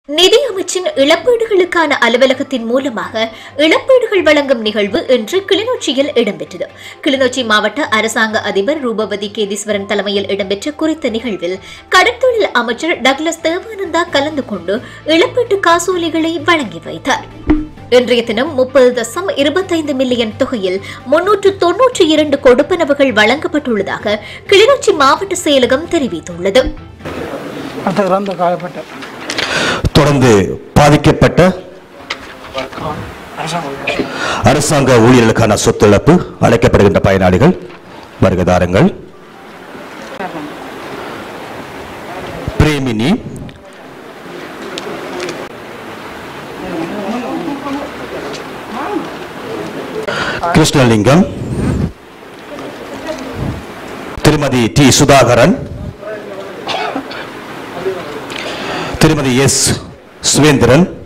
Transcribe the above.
நிதி அமைச்சின் இழப்பீடுகளுக்கான அலுவலகத்தின் மூலமாக இழப்பீடுகள் வழங்கும் நிகழ்வு இன்று கிளிநொச்சியில் இடம்பெற்றது கிளிநொச்சி மாவட்ட அரசாங்க அதிபர் ரூபவதி கேதீஸ்வரன் தலைமையில் இடம்பெற்ற குறித்த நிகழ்வில் கடற்தொழில் அமைச்சர் டக்ளஸ் தேவானந்தா கலந்து கொண்டு இழப்பீட்டு காசோலைகளை வழங்கி வைத்தார் இன்றைய தினம் முப்பது தசம் இருபத்தைந்து மில்லியன் தொகையில் முன்னூற்று தொன்னூற்றி இரண்டு கொடுப்பனவுகள் வழங்கப்பட்டுள்ளதாக கிளிநொச்சி மாவட்ட செயலகம் தெரிவித்துள்ளது அடுத்த இறந்த காயப்பட்ட தொடர்ந்து பாதிக்கப்பட்ட அரசாங்க ஊழியர்களுக்கான சொத்துழைப்பு அழைக்கப்படுகின்ற பயனாளிகள் வருகதாரங்கள் பிரேமினி கிருஷ்ணலிங்கம் திருமதி டி சுதாகரன் திருமதி எஸ் சுவேந்திரன்